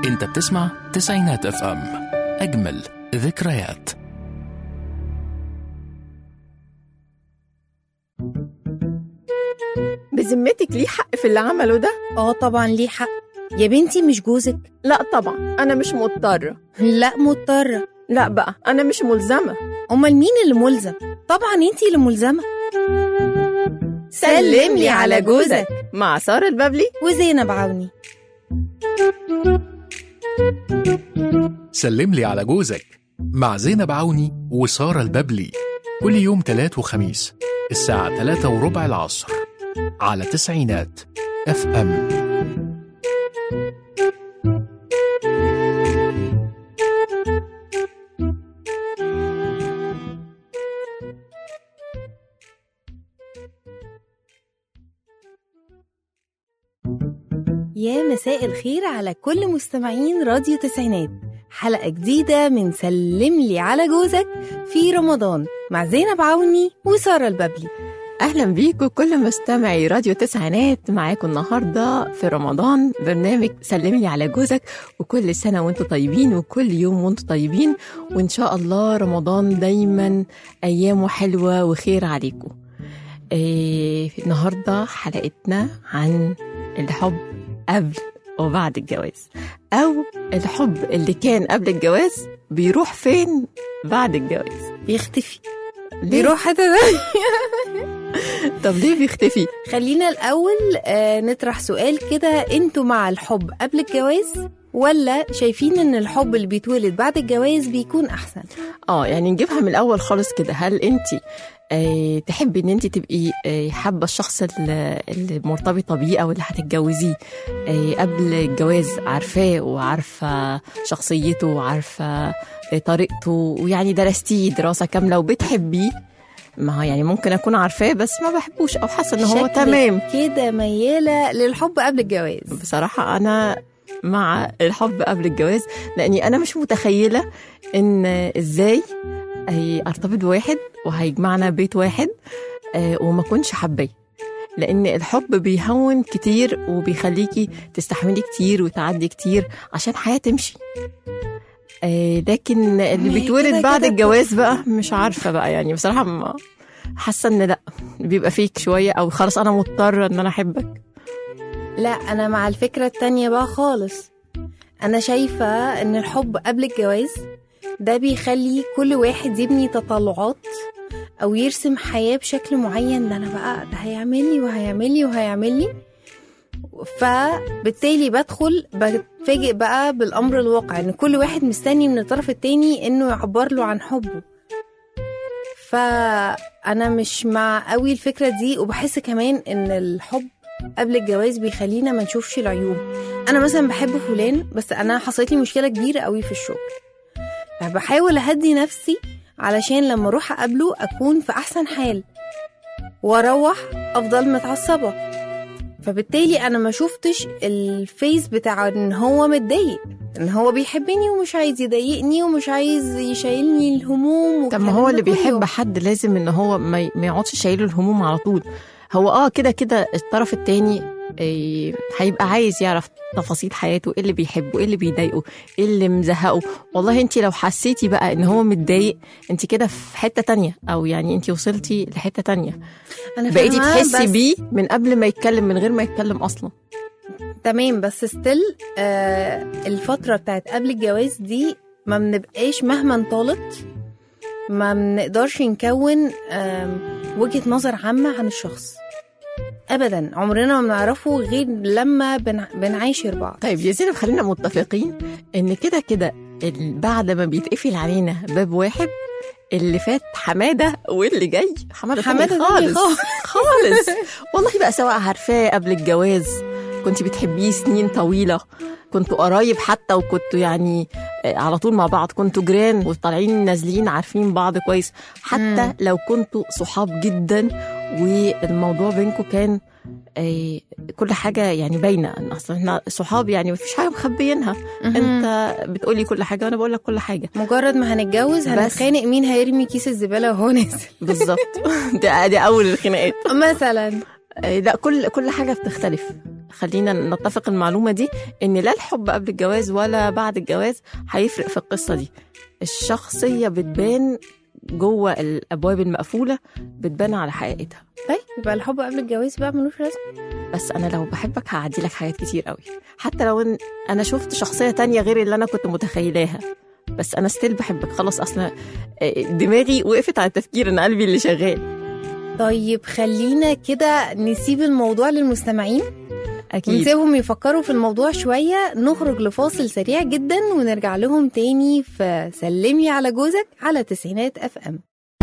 انت بتسمع تسعينات اف ام اجمل ذكريات بذمتك ليه حق في اللي عمله ده؟ اه طبعا ليه حق يا بنتي مش جوزك لا طبعا أنا مش مضطرة لا مضطرة لا بقى أنا مش ملزمة امال مين اللي ملزم طبعا انتي اللي ملزمة سلم لي على جوزك مع سارة البابلي وزينب عوني سلم لي على جوزك مع زينب عوني وسارة الببلي كل يوم تلات وخميس الساعة تلاتة وربع العصر على تسعينات اف ام يا مساء الخير على كل مستمعين راديو تسعينات حلقة جديدة من سلم لي على جوزك في رمضان مع زينب عوني وسارة الببلي أهلا بيكم كل مستمعي راديو تسعينات معاكم النهاردة في رمضان برنامج سلم لي على جوزك وكل سنة وانتم طيبين وكل يوم وانتم طيبين وإن شاء الله رمضان دايما أيامه حلوة وخير عليكم إيه النهاردة حلقتنا عن الحب قبل وبعد الجواز أو الحب اللي كان قبل الجواز بيروح فين بعد الجواز بيختفي ليه؟ بيروح حتة تانية. طب ليه بيختفي خلينا الأول آه، نطرح سؤال كده انتوا مع الحب قبل الجواز ولا شايفين ان الحب اللي بيتولد بعد الجواز بيكون احسن اه يعني نجيبها من الاول خالص كده هل انت آه تحبي ان انت تبقي آه حابه الشخص اللي اللي مرتبطه بيه او اللي هتتجوزيه آه قبل الجواز عارفاه وعارفه شخصيته وعارفه آه طريقته ويعني درستيه دراسه كامله وبتحبيه ما هو يعني ممكن اكون عارفاه بس ما بحبوش او حاسه ان هو شكلك تمام كده ميالة للحب قبل الجواز بصراحة أنا مع الحب قبل الجواز لأني أنا مش متخيلة إن إزاي هي أرتبط بواحد وهيجمعنا بيت واحد آه، وما كنش حباه لأن الحب بيهون كتير وبيخليكي تستحملي كتير وتعدي كتير عشان حياة تمشي آه، لكن اللي ما هي بيتولد كده بعد كده الجواز بقى مش عارفة بقى يعني بصراحة ما- حاسة إن لأ بيبقى فيك شوية أو خلاص أنا مضطرة إن أنا أحبك لا انا مع الفكرة التانية بقى خالص انا شايفة ان الحب قبل الجواز ده بيخلي كل واحد يبني تطلعات او يرسم حياة بشكل معين ده انا بقى ده هيعمل لي وهيعمل لي وهيعمل لي فبالتالي بدخل بتفاجئ بقى بالامر الواقع ان كل واحد مستني من الطرف التاني انه يعبر له عن حبه فانا مش مع قوي الفكره دي وبحس كمان ان الحب قبل الجواز بيخلينا ما نشوفش العيوب انا مثلا بحب فلان بس انا حصلت لي مشكله كبيره قوي في الشغل فبحاول اهدي نفسي علشان لما اروح اقابله اكون في احسن حال واروح افضل متعصبه فبالتالي انا ما شفتش الفيس بتاع ان هو متضايق ان هو بيحبني ومش عايز يضايقني ومش عايز يشيلني الهموم طب ما والكلام هو ده اللي كله. بيحب حد لازم ان هو ما ي- ما يقعدش شايله الهموم على طول هو اه كده كده الطرف التاني إيه، هيبقى عايز يعرف تفاصيل حياته ايه اللي بيحبه ايه اللي بيضايقه ايه اللي مزهقه والله انت لو حسيتي بقى ان هو متضايق انت كده في حته تانية او يعني انت وصلتي لحته تانية انا بقيتي فاهمة، تحسي بس- بيه من قبل ما يتكلم من غير ما يتكلم اصلا تمام بس ستيل آه الفترة بتاعت قبل الجواز دي ما بنبقاش مهما طالت ما بنقدرش نكون آم، وجهة نظر عامة عن الشخص ابدا عمرنا ما بنعرفه غير لما بن... بنعاشر بعض طيب يا زينب خلينا متفقين ان كده كده ال- بعد ما بيتقفل علينا باب واحد اللي فات حماده واللي جاي حماده حمادة تاني تاني خالص خالص والله بقى سواء عارفاه قبل الجواز كنت بتحبيه سنين طويله كنتوا قرايب حتى وكنتوا يعني آه، على طول مع بعض كنتوا جيران وطالعين نازلين عارفين بعض كويس حتى مم. لو كنتوا صحاب جدا والموضوع بينكم كان آه، كل حاجه يعني باينه ان اصلا احنا صحاب يعني مفيش حاجه مخبيينها مهم. انت بتقولي كل حاجه وانا بقول لك كل حاجه مجرد ما هنتجوز بس. هنتخانق مين هيرمي كيس الزبالة وهو نازل بالظبط دي, دي اول الخناقات مثلا آه، لا كل كل حاجه بتختلف خلينا نتفق المعلومة دي إن لا الحب قبل الجواز ولا بعد الجواز هيفرق في القصة دي الشخصية بتبان جوه الأبواب المقفولة بتبان على حقيقتها طيب يبقى الحب قبل الجواز بقى ملوش لازمه بس أنا لو بحبك هعدي لك حاجات كتير قوي حتى لو إن أنا شفت شخصية تانية غير اللي أنا كنت متخيلاها بس أنا ستيل بحبك خلاص أصلا دماغي وقفت على التفكير أنا قلبي اللي شغال طيب خلينا كده نسيب الموضوع للمستمعين أكيد ونسيبهم يفكروا في الموضوع شوية نخرج لفاصل سريع جدا ونرجع لهم تاني في سلمي على جوزك على تسعينات اف ام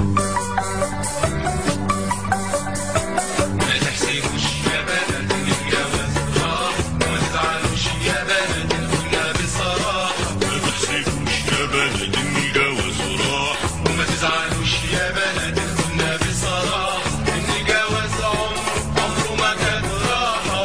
ما تحسبوش يا بنات ان الجواز راح وما تزعلوش يا بنات ان قلنا بصراحة ما تحسبوش يا بنات ان الجواز راح وما تزعلوش يا بنات ان قلنا بصراحة ان الجواز عمر عمره ما كان راحة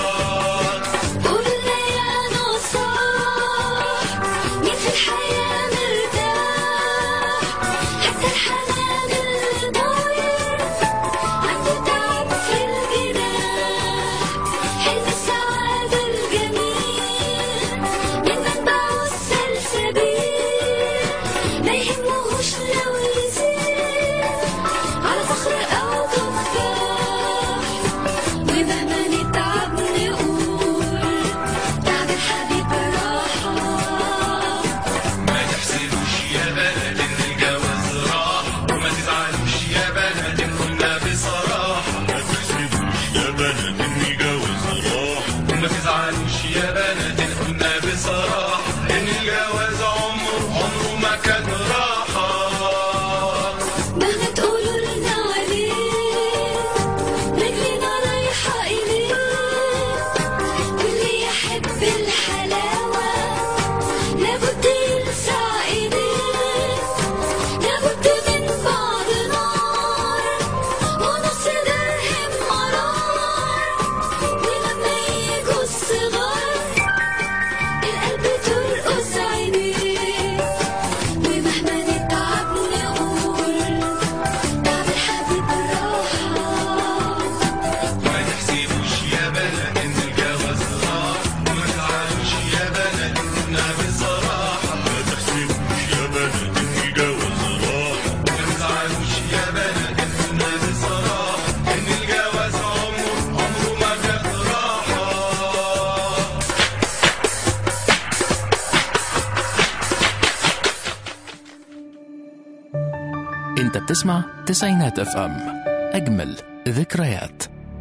قولنا يا نصاح مين في الحياة مرتاح حتى الحنان اللي ضايع عنده تعب في الجناح حلم السعادة الجميل من منبعه السلسبيل ما يهمهوش لو يزيد على فخر أو تفاح ومهما نتعب نقول تعب الحبيب راحة ما تحسبوش يا بنات ان الجواز راح وما تزعلوش يا بنات ان قلنا بصراحة ما تحسبوش يا بنات ان الجواز راح وما تزعلوش يا بنات ان قلنا بصراحة ان الجواز عمره عمره ما كان راحة مهما تقولوا لنا عليه رجلنا رايحة إليه واللي يحب الحلاوة لابد يلسع إيديه لابد من بعض نار ونص درهم مرار ولما يجوا الصغار القلب ترقص عينيه ومهما نتعب نقول تعب الحبيب راحة ما تحسبوش يا بنات ان الجواز راح وما تزعلوش يا بنات ان قلنا بصراحة ما تحسبوش يا بنات ان الجواز راح وما تزعلوش يا بنات ان قلنا بصراحة ان الجواز عمره عمره ما كان راحة انت بتسمع تسعينات اف ام اجمل ذكريات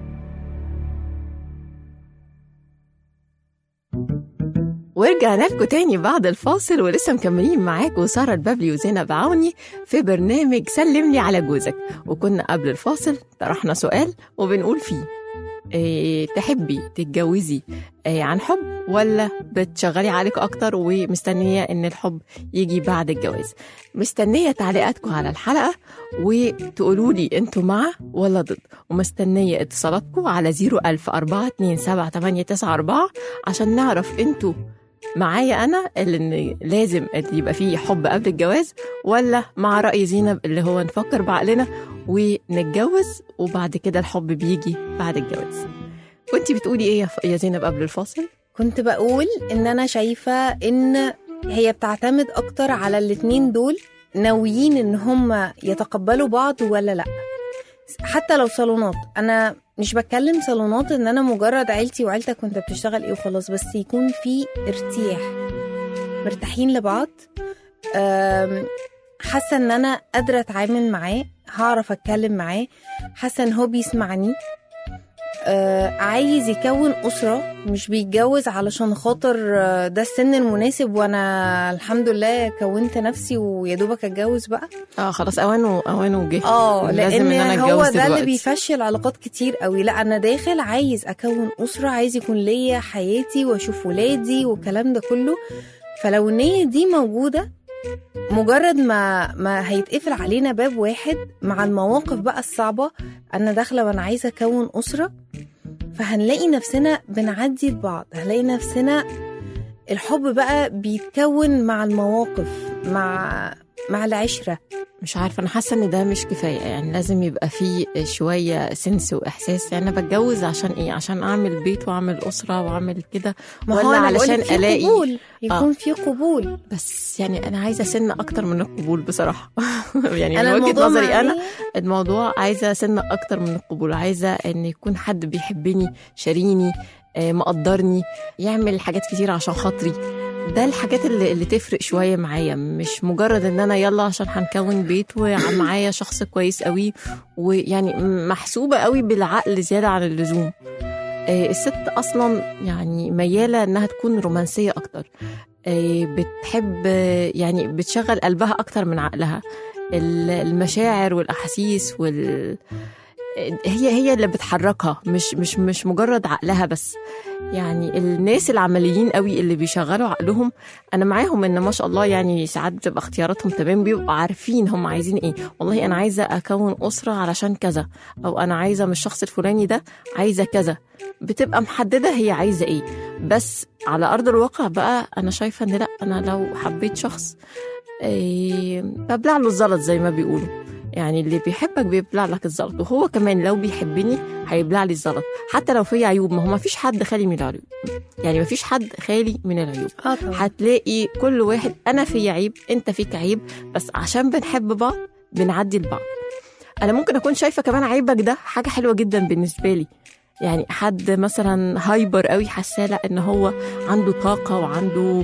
ورجعنا لكم تاني بعد الفاصل ولسه مكملين معاكم سارة البابلي وزينب عوني في برنامج سلمني على جوزك وكنا قبل الفاصل طرحنا سؤال وبنقول فيه إيه تحبي تتجوزي إيه عن حب ولا بتشغلي عليك اكتر ومستنيه ان الحب يجي بعد الجواز مستنيه تعليقاتكم على الحلقه وتقولوا لي انتوا مع ولا ضد ومستنيه اتصالاتكم على 01042788994 عشان نعرف انتوا معايا انا اللي إن لازم يبقى فيه حب قبل الجواز ولا مع رأي زينب اللي هو نفكر بعقلنا ونتجوز وبعد كده الحب بيجي بعد الجواز كنتي بتقولي ايه يا ف- يا زينب قبل الفاصل كنت بقول ان انا شايفة ان هي بتعتمد اكتر على الاتنين دول ناويين ان هم يتقبلوا بعض ولا لا حتى لو صالونات انا مش بتكلم صالونات ان انا مجرد عيلتي وعيلتك وانت بتشتغل ايه وخلاص بس يكون في ارتياح مرتاحين لبعض أم، حاسه ان انا قادره اتعامل معاه هعرف اتكلم معاه حاسه ان هو بيسمعني آه، عايز يكون أسرة مش بيتجوز علشان خاطر آه، ده السن المناسب وأنا الحمد لله كونت نفسي ويا دوبك أتجوز بقى اه خلاص اوانه اوانه جه اه لازم لأن إن أنا هو أتجوز ده اللي دلوقتي. بيفشل علاقات كتير قوي لا أنا داخل عايز أكون أسرة عايز يكون ليا حياتي وأشوف ولادي والكلام ده كله فلو النية دي موجودة مجرد ما ما هيتقفل علينا باب واحد مع المواقف بقى الصعبة أنا داخلة وأنا عايزة أكون أسرة فهنلاقي نفسنا بنعدي لبعض هنلاقي نفسنا الحب بقى بيتكون مع المواقف مع مع العشره مش عارفه انا حاسه ان ده مش كفايه يعني لازم يبقى فيه شويه سنس واحساس يعني انا بتجوز عشان ايه عشان اعمل بيت واعمل اسره واعمل كده ما هو ولا أنا علشان بقولك في الاقي قبول يكون في قبول بس يعني انا عايزه سن اكتر من القبول بصراحه يعني انا من وجهه الموضوع نظري انا معايا- الموضوع عايزه سن اكتر من القبول عايزه ان يكون حد بيحبني شاريني آه، مقدرني يعمل حاجات كتير عشان خاطري ده الحاجات اللي, اللي تفرق شويه معايا مش مجرد ان انا يلا عشان هنكون بيت ومعايا شخص كويس قوي ويعني محسوبه قوي بالعقل زياده عن اللزوم آه، الست اصلا يعني مياله انها تكون رومانسيه اكتر آه، بتحب آه، يعني بتشغل قلبها اكتر من عقلها ال- المشاعر والاحاسيس وال هي هي اللي بتحركها مش مش مش مجرد عقلها بس يعني الناس العمليين قوي اللي بيشغلوا عقلهم انا معاهم ان ما شاء الله يعني ساعات بتبقى اختياراتهم تمام بيبقوا عارفين هم عايزين ايه والله انا عايزه اكون اسره علشان كذا او انا عايزه من الشخص الفلاني ده عايزه كذا بتبقى محدده هي عايزه ايه بس على ارض الواقع بقى انا شايفه ان لا انا لو حبيت شخص إيه ببلع له الزلط زي ما بيقولوا يعني اللي بيحبك بيبلع لك الزلط وهو كمان لو بيحبني هيبلع لي الزلط حتى لو في عيوب ما هو ما فيش حد خالي من العيوب يعني ما فيش حد خالي من العيوب اه طبعا هتلاقي كل واحد انا في عيب انت فيك عيب بس عشان بنحب بعض بنعدي لبعض انا ممكن اكون شايفه كمان عيبك ده حاجه حلوه جدا بالنسبه لي يعني حد مثلا هايبر قوي حاساه لا ان هو عنده طاقه وعنده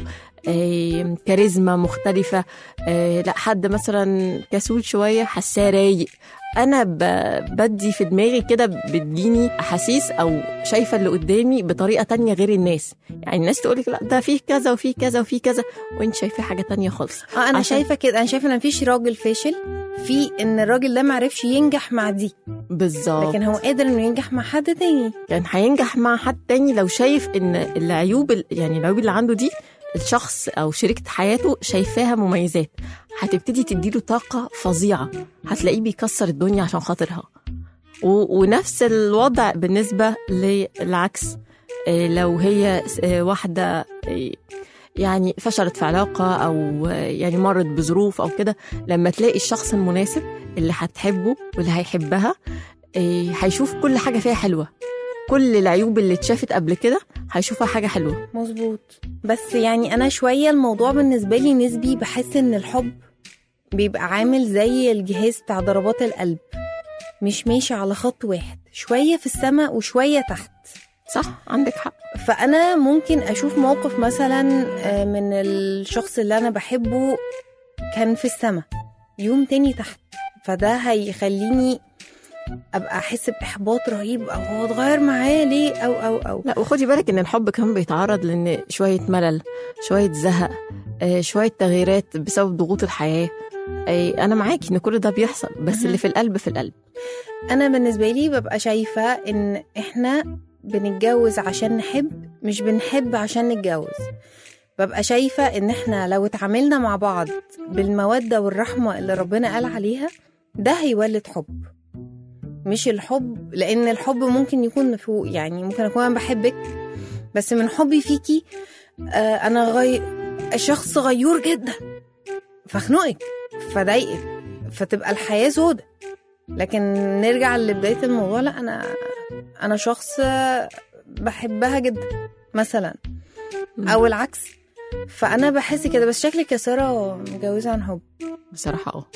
آه، كاريزما مختلفة آه، لا حد مثلا كسول شوية حاساه رايق أنا ب- بدي في دماغي كده بتديني أحاسيس أو شايفة اللي قدامي بطريقة تانية غير الناس يعني الناس تقولك لا ده فيه كذا وفيه كذا وفيه كذا وانت شايفاه حاجة تانية خالص اه انا عشان- شايفه كده انا شايفه ان مفيش راجل فاشل في ان الراجل ده معرفش ينجح مع دي بالظبط لكن هو قادر انه ينجح مع حد تاني كان هينجح مع حد تاني لو شايف ان العيوب ال- يعني العيوب اللي عنده دي الشخص او شريكة حياته شايفاها مميزات هتبتدي تديله طاقة فظيعة هتلاقيه بيكسر الدنيا عشان خاطرها و- ونفس الوضع بالنسبة للعكس إيه، لو هي س- إيه، واحدة إيه، يعني فشلت في علاقة أو آه، يعني مرت بظروف أو كده لما تلاقي الشخص المناسب اللي هتحبه واللي هيحبها إيه، هيشوف كل حاجة فيها حلوة كل العيوب اللي اتشافت قبل كده هيشوفها حاجة حلوة مظبوط بس يعني انا شويه الموضوع بالنسبه لي نسبي بحس ان الحب بيبقى عامل زي الجهاز بتاع ضربات القلب مش ماشي على خط واحد شويه في السماء وشويه تحت صح عندك حق فانا ممكن اشوف موقف مثلا آه، من الشخص اللي انا بحبه كان في السماء يوم تاني تحت فده هيخليني ابقى احس باحباط رهيب او هو اتغير معايا ليه او او او لا وخدي بالك ان الحب كمان بيتعرض لان شوية ملل شوية زهق آه، شوية تغييرات بسبب ضغوط الحياة آه، انا معاكي ان كل ده بيحصل بس مهم. اللي في القلب في القلب انا بالنسبه لي ببقى شايفه ان احنا بنتجوز عشان نحب مش بنحب عشان نتجوز ببقى شايفه ان احنا لو اتعاملنا مع بعض بالموده والرحمه اللي ربنا قال عليها ده هيولد حب مش الحب لان الحب ممكن يكون فوق يعني ممكن اكون انا بحبك بس من حبي فيكي آه انا غي... شخص غيور جدا فاخنقك فضايقك فتبقى الحياه سودة لكن نرجع لبدايه الموضوع لا انا انا شخص آه، بحبها جدا مثلا او العكس فانا بحس كده بس شكلك يا ساره متجوزه عن حب بصراحة اه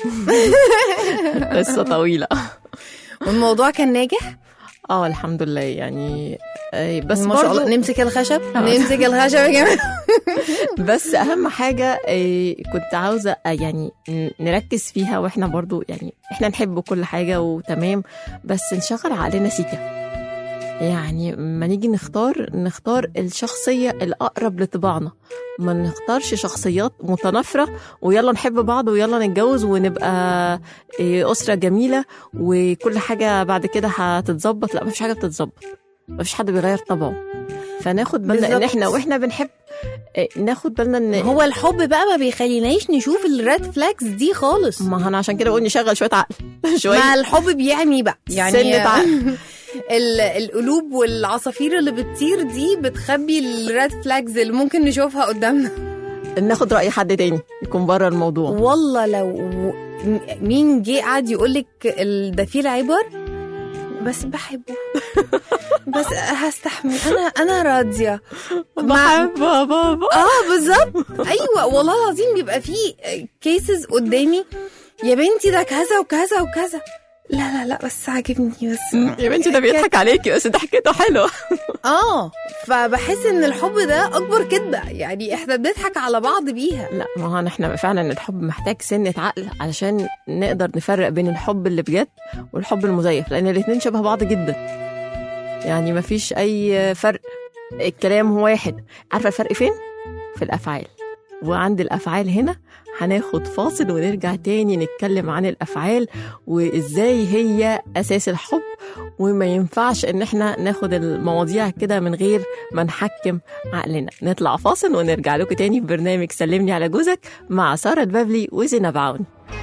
قصة طويلة والموضوع كان ناجح اه الحمد لله يعني آه، بس ما شاء الله برضو نمسك الخشب آه. نمسك الخشب يا جماعه بس اهم حاجه آه، كنت عاوزه آه، يعني ن- نركز فيها واحنا برضو يعني احنا نحب كل حاجه وتمام بس نشغل عقلنا سيكا يعني ما نيجي نختار نختار الشخصيه الاقرب لطباعنا ما نختارش شخصيات متنافره ويلا نحب بعض ويلا نتجوز ونبقى آه، اسره جميله وكل حاجه بعد كده هتتظبط لا مفيش حاجه بتتظبط مفيش حد بيغير طبعه فناخد بالنا ان بالظبط. احنا واحنا بنحب آه، ناخد بالنا ان هو الحب بقى ما بيخليناش نشوف الريد فلاكس دي خالص ما انا عشان كده بقول نشغل شويه عقل شويه ما الحب بيعمي بقى يعني سنة عقل ال- القلوب والعصافير اللي بتطير دي بتخبي الريد فلاجز اللي ممكن نشوفها قدامنا ناخد راي حد تاني يكون بره الموضوع والله لو م- مين جه قعد يقول لك ال- ده فيه العبر بس بحبه بس هستحمل انا انا راضيه مع- بحب بابا اه بالظبط ايوه والله العظيم بيبقى فيه كيسز قدامي يا بنتي ده كذا وكذا وكذا لا لا لا بس عاجبني بس يا بنتي ده بيضحك عليكي بس ضحكته حلوه اه فبحس ان الحب ده اكبر كدبه يعني احنا بنضحك على بعض بيها لا ما هو احنا فعلا الحب محتاج سنة عقل علشان نقدر نفرق بين الحب اللي بجد والحب المزيف لان الاتنين شبه بعض جدا يعني مفيش اي فرق الكلام هو واحد عارفه الفرق فين في الافعال وعند الافعال هنا هناخد فاصل ونرجع تاني نتكلم عن الافعال وازاي هي اساس الحب وما ينفعش ان احنا ناخد المواضيع كده من غير ما نحكم عقلنا نطلع فاصل ونرجع لكم تاني في برنامج سلمني على جوزك مع سارة البابلي وزينب عون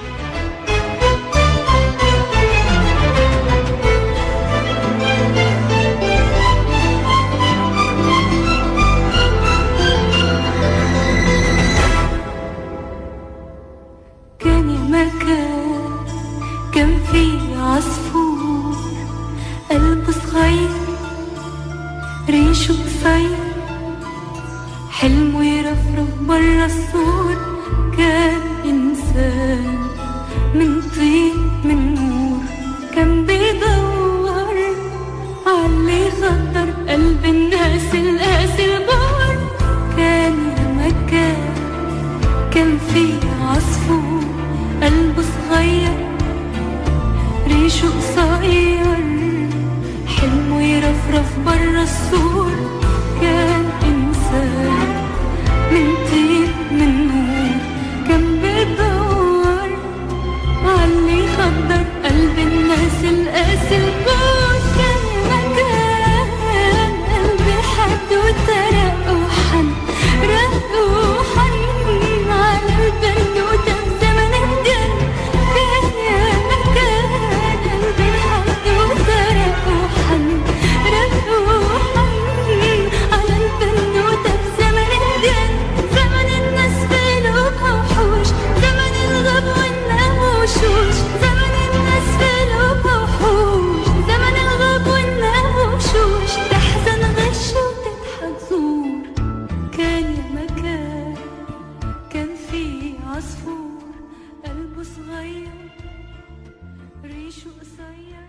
كان المكان كان فيه عصفور قلبه صغير ريشه قصير حلمه يرفرف برا السور كان إنسان من طين من نور كان بيدور عاللي خطر قلب الناس القاسي البار كان يا مكان كان في عصفور قلبه صغير ريشه قصير حلمه يرفرف برا السور كان إنسان من طين من نور كان بيدور عاللي يخدر قلب الناس القاسي البار كان مكان قلبي حد وترق وحن رق وحن على البنوتة بزمن الجن كان يا مكان قلبي حد وترق وحن رق وحن على البنوتة بزمن الجن زمن الناس في قلوبها وحوش زمن الغب والناموشوش زمن الناس في قلوبها وحوش زمن الغب والناموشوش تحزن غش وتضحك زور كان يا مكان كان في عصفور قلبه صغير ريشه قصير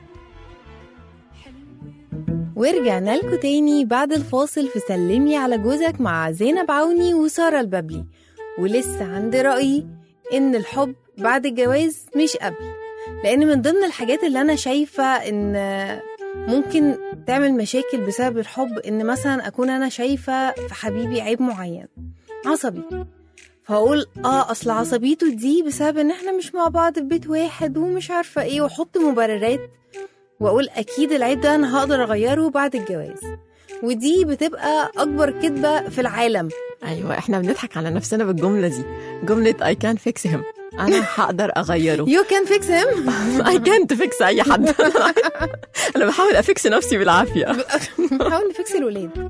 حلمه ورجعنا لكم تاني بعد الفاصل في سلمي على جوزك مع زينب عوني وسارة البابلي ولسه عندي رأيي إن الحب بعد الجواز مش قبل لأن من ضمن الحاجات اللي أنا شايفة إن ممكن تعمل مشاكل بسبب الحب إن مثلا أكون أنا شايفة في حبيبي عيب معين عصبي فأقول اه أصل عصبيته دي بسبب إن إحنا مش مع بعض في بيت واحد ومش عارفة إيه وأحط مبررات واقول اكيد العيب ده انا هقدر اغيره بعد الجواز ودي بتبقى اكبر كذبه في العالم ايوه احنا بنضحك على نفسنا بالجمله دي جمله اي كان فيكس هيم انا هقدر اغيره يو كان فيكس هيم اي كانت فيكس اي حد انا بحاول افكس نفسي بالعافيه نحاول نفكس الولاد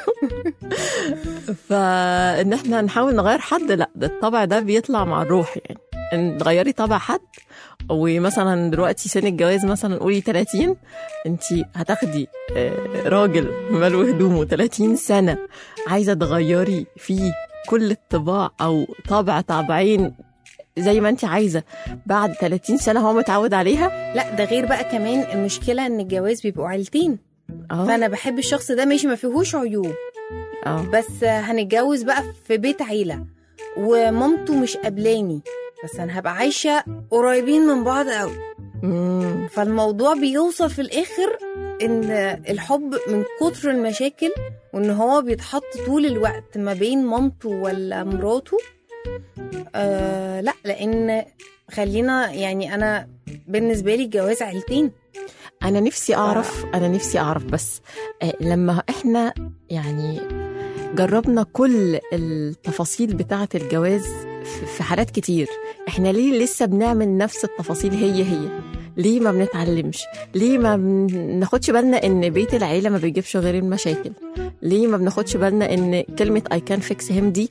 فان احنا نحاول نغير حد لا ده الطبع ده بيطلع مع الروح يعني ان تغيري طبع حد ومثلا دلوقتي سن الجواز مثلا قولي 30 انت هتاخدي آه، راجل ماله هدومه 30 سنه عايزه تغيري فيه كل الطباع او طبع طبعين زي ما انت عايزه بعد 30 سنه هو متعود عليها لا ده غير بقى كمان المشكله ان الجواز بيبقوا عيلتين اه فانا بحب الشخص ده ماشي ما فيهوش عيوب اه بس هنتجوز بقى في بيت عيله ومامته مش قبلاني بس انا هبقى عايشه قريبين من بعض قوي مم. فالموضوع بيوصل في الاخر ان الحب من كتر المشاكل وان هو بيتحط طول الوقت ما بين مامته ولا مراته آه لا لان خلينا يعني انا بالنسبه لي الجواز عيلتين انا نفسي اعرف انا نفسي اعرف بس آه، لما احنا يعني جربنا كل التفاصيل بتاعه الجواز في- في حالات كتير احنا ليه لسه بنعمل نفس التفاصيل هي هي ليه ما بنتعلمش ليه ما بناخدش بالنا ان بيت العيله ما بيجيبش غير المشاكل ليه ما بناخدش بالنا ان كلمه اي كان فيكس هيم دي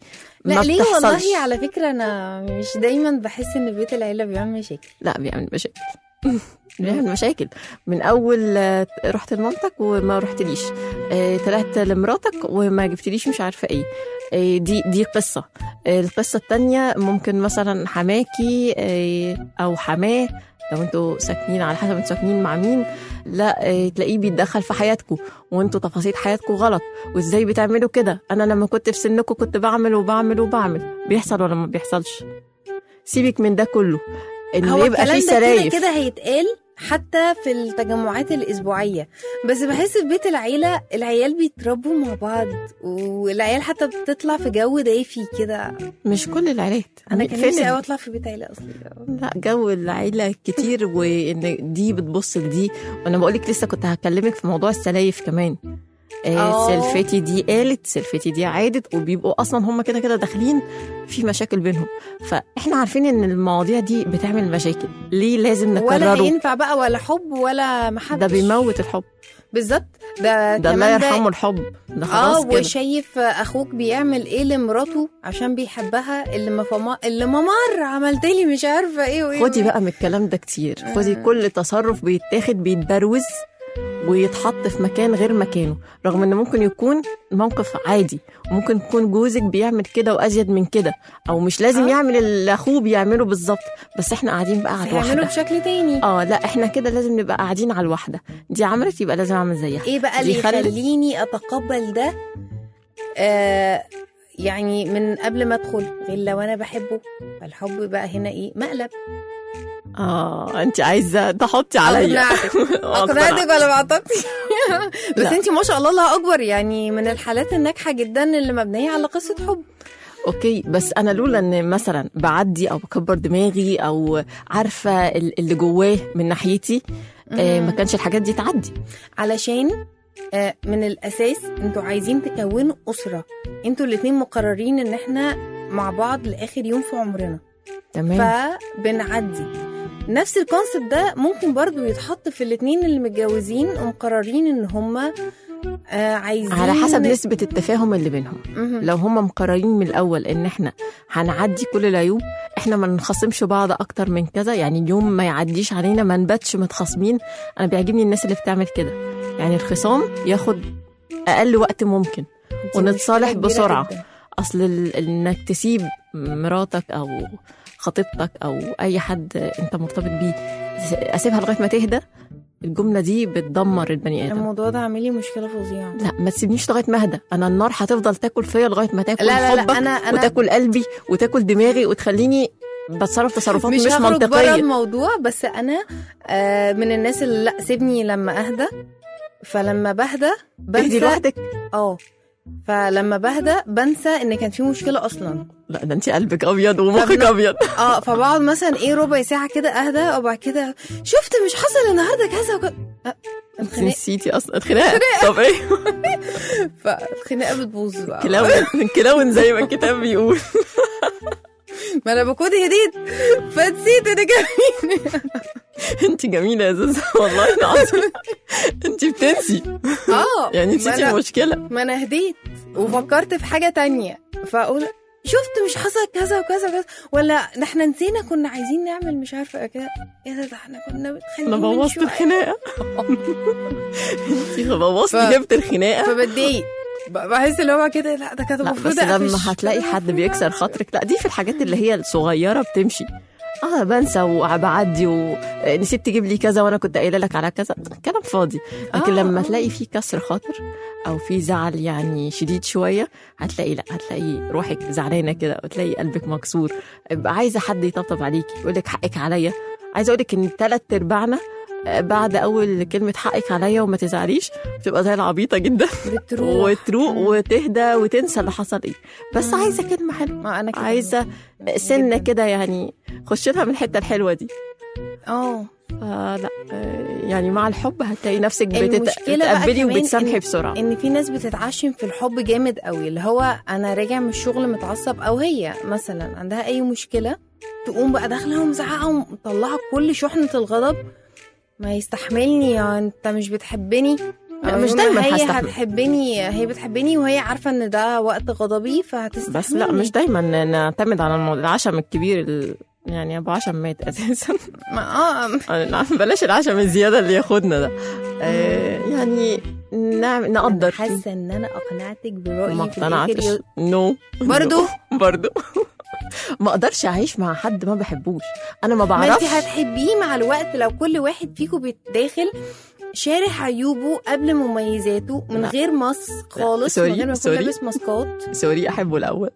لا ما ليه بتحصلش. والله على فكره انا مش دايما بحس ان بيت العيله بيعمل مشاكل لا بيعمل مشاكل بيعمل مشاكل من اول آه، رحت لمامتك وما رحتليش آه، طلعت لمراتك وما جبتليش مش عارفه ايه آه، دي دي قصه آه، القصه التانية ممكن مثلا حماكي آه، او حماه لو انتوا ساكنين على حسب انتوا ساكنين مع مين لا آه، تلاقيه بيتدخل في حياتكم وانتوا تفاصيل حياتكم غلط وازاي بتعملوا كده انا لما كنت في سنكم كنت بعمل وبعمل وبعمل بيحصل ولا ما بيحصلش سيبك من ده كله ان هو يبقى الكلام في ده كده سرايف كده هيتقال حتى في التجمعات الأسبوعية بس بحس في بيت العيلة العيال بيتربوا مع بعض والعيال حتى بتطلع في جو دافي كده مش كل العائلات أنا كان فين نفسي ال- أوي أطلع في بيت عيلة أصلي لا جو العيلة كتير وإن دي بتبص لدي وأنا بقولك لسه كنت هكلمك في موضوع السلايف كمان آه آه. سلفتي دي قالت سلفتي دي عادت وبيبقوا أصلا هم كده كده داخلين في مشاكل بينهم فإحنا عارفين إن المواضيع دي بتعمل مشاكل ليه لازم ولا نكرره هينفع بقى ولا حب ولا محبة ده بيموت الحب بالظبط ده ده الله كمان ده يرحمه الحب ده اه خلاص كده وشايف اخوك بيعمل ايه لمراته عشان بيحبها اللي ما فما اللي ممر عملت لي مش عارفه ايه وايه خدي وإيه. بقى من الكلام ده كتير خدي مم. كل تصرف بيتاخد بيتبروز ويتحط في مكان غير مكانه رغم ان ممكن يكون موقف عادي وممكن يكون جوزك بيعمل كده وازيد من كده او مش لازم آه. يعمل اللي اخوه بيعمله بالظبط بس احنا قاعدين بقى على هيعملوا الواحده بشكل تاني اه لا احنا كده لازم نبقى قاعدين على الواحده دي عملت يبقى لازم اعمل زيها ايه بقى اللي دي خلت- يخليني اتقبل ده آه يعني من قبل ما ادخل غير لو انا بحبه فالحب بقى هنا ايه مقلب اه انت عايزه تحطي عليا اقنعتك أقنعك. اقنعتك ولا ما اعتقدش بس لا. انت ما شاء الله الله اكبر يعني من الحالات الناجحه جدا اللي مبنيه على قصه حب اوكي بس انا لولا ان مثلا بعدي او بكبر دماغي او عارفه ال- اللي جواه من ناحيتي آه ما كانش الحاجات دي تعدي علشان آه، من الاساس انتوا عايزين تكونوا اسره انتوا الاتنين مقررين ان احنا مع بعض لاخر يوم في عمرنا تمام فبنعدي نفس الكونسبت ده ممكن برضو يتحط في الاتنين اللي متجوزين ومقررين ان هما آه عايزين على حسب نسبة التفاهم اللي بينهم مهم. لو هم مقررين من الأول إن إحنا هنعدي كل العيوب إحنا ما نخصمش بعض أكتر من كذا يعني اليوم ما يعديش علينا ما نباتش متخاصمين أنا بيعجبني الناس اللي بتعمل كده يعني الخصام ياخد أقل وقت ممكن دي ونتصالح مشكلة كبيرة بسرعة. جداً. أصل ال- إنك تسيب مراتك أو خطيبتك أو أي حد أنت مرتبط بيه أسيبها لغاية ما تهدى الجملة دي بتدمر البني آدم الموضوع ده عامل لي مشكله فظيعه لا ما تسيبنيش لغايه ما اهدى انا النار هتفضل تاكل فيا لغايه ما تاكل لا لا لا حبك انا انا وتاكل قلبي وتاكل دماغي وتخليني بتصرف تصرفات مش, مش, هخرج بره منطقيه الموضوع بس انا آه من الناس اللي لا سيبني لما اهدى فلما بهدى تهدي بنسى لوحدك اه فلما بهدى بنسى ان كان في مشكله اصلا لا ده انت قلبك ابيض ومخك طب- ابيض اه فبقعد مثلا ايه ربع ساعه كده اهدى وبعد كده شفت مش حصل النهارده كذا وكذا آه، انت الخناقه نسيتي اصلا الخناقه طب ايه فالخناقه بتبوظ بقى كلاون كلاون زي ما الكتاب بيقول ما انا بكون هديت فنسيت انا جميل انت جميله يا زوزة والله العظيم انت بتنسي اه يعني ما نسيتي أنا- المشكله ما انا هديت وفكرت في حاجه تانية فاقول شفت مش حصل كذا وكذا وكذا ولا ده احنا نسينا كنا عايزين نعمل مش عارفه كده ايه ده ده احنا كنا بنتخانق انا من بوظت شوية. الخناقه انت بوظتي ف- جبت الخناقه فبتضايق ب- بحس اللي هو كده لا ده كانت لا المفروض بس لما أقفش. هتلاقي كان حد المفروض بيكسر أقفش. خاطرك لا دي في الحاجات اللي هي الصغيره بتمشي اه بنسى وبعدي ونسيت تجيب لي كذا وانا كنت قايله لك على كذا كلام فاضي لكن آه، لما آه. تلاقي في كسر خاطر او في زعل يعني شديد شويه هتلاقي لا هتلاقي روحك زعلانه كده وتلاقي قلبك مكسور يبقى عايزه حد يطبطب عليكي يقول لك حقك عليا عايزه اقول لك ان ثلاث ارباعنا آه، بعد اول كلمه حقك عليا وما تزعليش بتبقى زي العبيطه جدا بتروح وتروق مم. وتهدى وتنسى اللي حصل ايه بس مم. عايزه كلمه حلوه ما انا كده عايزه سنه جداً. كده يعني خش لها من الحته الحلوه دي اه فلا آه، يعني مع الحب هتلاقي نفسك المشكلة بقى بتتقبلي كمان وبتسامحي إن- بسرعه ان في ناس بتتعشم في الحب جامد قوي اللي هو انا راجع من الشغل متعصب او هي مثلا عندها اي مشكله تقوم بقى داخله ومزعقه ومطلعه كل شحنه الغضب ما يستحملني يا انت مش بتحبني مش يوم دايما هي هستحمل هتحبني هي بتحبني وهي عارفه ان ده وقت غضبي فهتستحملني بس لا مش دايما نعتمد على الموضوع العشم الكبير ال... يعني ابو عشم مات اساسا ما اه بلاش العشم الزياده اللي ياخدنا ده آه يعني نعم أنا نقدر حاسه ان انا اقنعتك برايي ما في اقتنعتش الآخر. نو برضو؟ برضو ما اقدرش اعيش مع حد ما بحبوش انا ما ما انت بعرفش هتحبيه مع الوقت لو كل واحد فيكم بيتداخل شارح عيوبه قبل مميزاته من لا. غير ماسك خالص سوري، من غير ما يكون سوري. لابس ماسكات سوري احبه الاول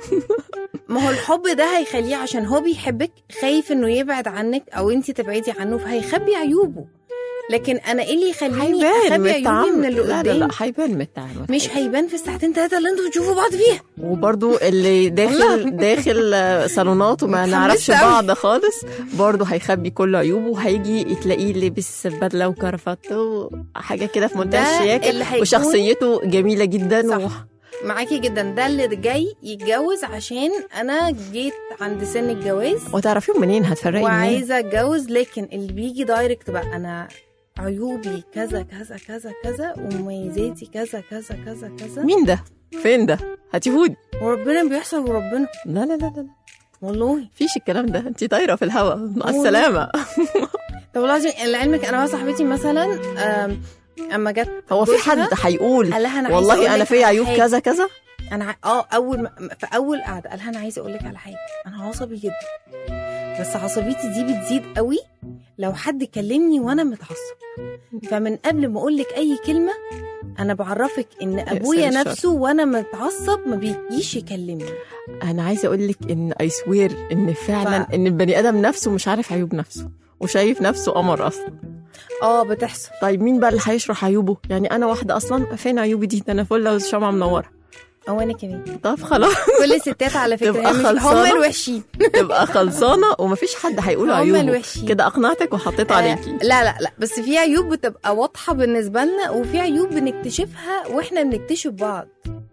ما هو الحب ده هيخليه عشان هو بيحبك خايف انه يبعد عنك او انت تبعدي عنه فهيخبي عيوبه لكن انا ايه اللي يخليني هيبان من اخبي عيوبي من التعامل اللي لا لا لا قدامي هيبان من التعامل مش هيبان في الساعتين ثلاثه اللي انتوا بتشوفوا بعض فيها وبرضو اللي داخل داخل آه، صالونات وما متحمسة نعرفش أوي. بعض خالص برضو هيخبي كل عيوبه وهيجي تلاقيه لابس بدله وكرافته وحاجه كده في منتهى ده الشياكه اللي هيكون وشخصيته جميله جدا صح. و... معاكي جدا ده اللي جاي يتجوز عشان انا جيت عند سن الجواز وتعرفيهم منين هتفرقي منين وعايزه اتجوز لكن اللي بيجي دايركت بقى انا عيوبي كذا كذا كذا كذا ومميزاتي كذا كذا كذا كذا مين ده فين ده هتيهودي وربنا بيحصل وربنا لا لا لا لا لا. والله فيش الكلام ده انت طايره في الهواء مع والله. السلامه طب لازم لعلمك انا واحده صاحبتي مثلا آم، اما جت هو في جوزها، حد هيقول قال لها انا عايزة والله أقول انا لك في على عيوب حاجة. كذا كذا انا ع- اه اول ما في اول قعده قال لها انا عايزه اقول لك على حاجه انا عصبي جدا بس عصبيتي دي بتزيد قوي لو حد كلمني وانا متعصب فمن قبل ما اقول لك اي كلمه انا بعرفك ان ابويا الشر. نفسه وانا متعصب ما بيجيش يكلمني انا عايزه اقول لك ان اي سوير ان فعلا ف- ان البني ادم نفسه مش عارف عيوب نفسه وشايف نفسه قمر اصلا اه بتحصل طيب مين بقى اللي هيشرح عيوبه يعني انا واحده اصلا فين عيوبي دي ده انا فله والشمعه منوره او انا كمان طب خلاص كل الستات على فكره تبقى هي مش هم خلصانة؟ الوحشين تبقى خلصانه ومفيش حد هيقول هم عيوبه الوحشين. كده اقنعتك وحطيت آه، عليكي لا لا لا بس في عيوب بتبقى واضحه بالنسبه لنا وفي عيوب بنكتشفها واحنا بنكتشف بعض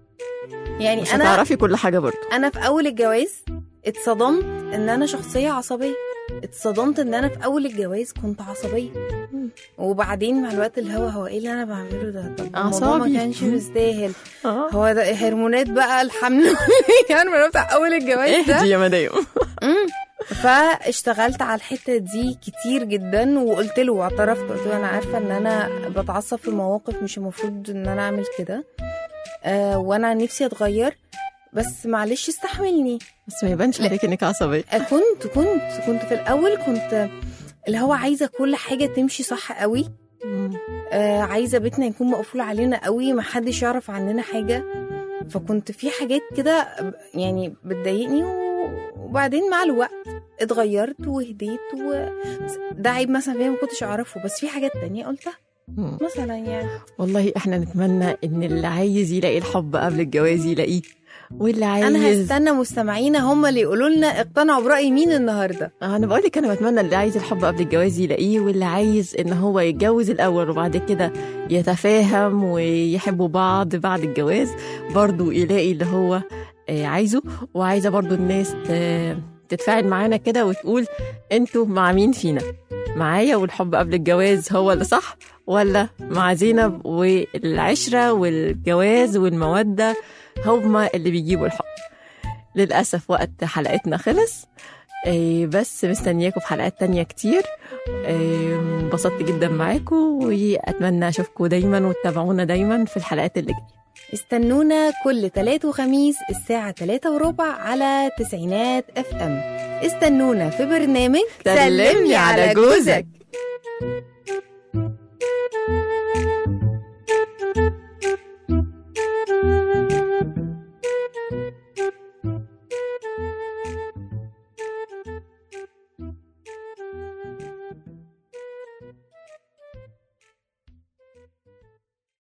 يعني مش انا هتعرفي كل حاجه برضه انا في اول الجواز اتصدمت ان انا شخصيه عصبيه اتصدمت ان انا في اول الجواز كنت عصبيه وبعدين مع الوقت اللي هو هو ايه اللي انا بعمله ده طب الموضوع أعصابي. ما كانش مستاهل اه هو ده هرمونات بقى الحمل الهرمونات بتاع اول الجواز ده اهدي يا مدام مم. فاشتغلت على الحته دي كتير جدا وقلت له واعترفت قلت له انا عارفه ان انا بتعصب في مواقف مش المفروض ان انا اعمل كده آه وانا نفسي اتغير بس معلش استحملني بس ما يبانش لا. عليك انك عصبيه آه، كنت كنت كنت في الاول كنت اللي هو عايزه كل حاجه تمشي صح قوي آه عايزه بيتنا يكون مقفول علينا قوي ما حدش يعرف عننا حاجه فكنت في حاجات كده يعني بتضايقني و- وبعدين مع الوقت اتغيرت وهديت و... بس ده عيب مثلا فيا ما كنتش اعرفه بس في حاجات تانية قلتها مم. مثلا يعني والله احنا نتمنى ان اللي عايز يلاقي الحب قبل الجواز يلاقيه واللي عايز انا هستنى مستمعينا هم اللي يقولوا لنا اقتنعوا براي مين النهارده انا بقول لك انا بتمنى اللي عايز الحب قبل الجواز يلاقيه واللي عايز ان هو يتجوز الاول وبعد كده يتفاهم ويحبوا بعض بعد الجواز برضو يلاقي اللي هو آه، عايزه وعايزه برضو الناس ت- تتفاعل معانا كده وتقول انتوا مع مين فينا معايا والحب قبل الجواز هو اللي صح ولا مع زينب والعشره والجواز والموده هما اللي بيجيبوا الحب للأسف وقت حلقتنا خلص إيه، بس مستنياكم في حلقات تانية كتير إيه، انبسطت جدا معاكم وأتمنى أشوفكم دايما وتتابعونا دايما في الحلقات اللي جاية استنونا كل تلات وخميس الساعة تلاتة وربع على تسعينات اف ام استنونا في برنامج سلمي على جوزك.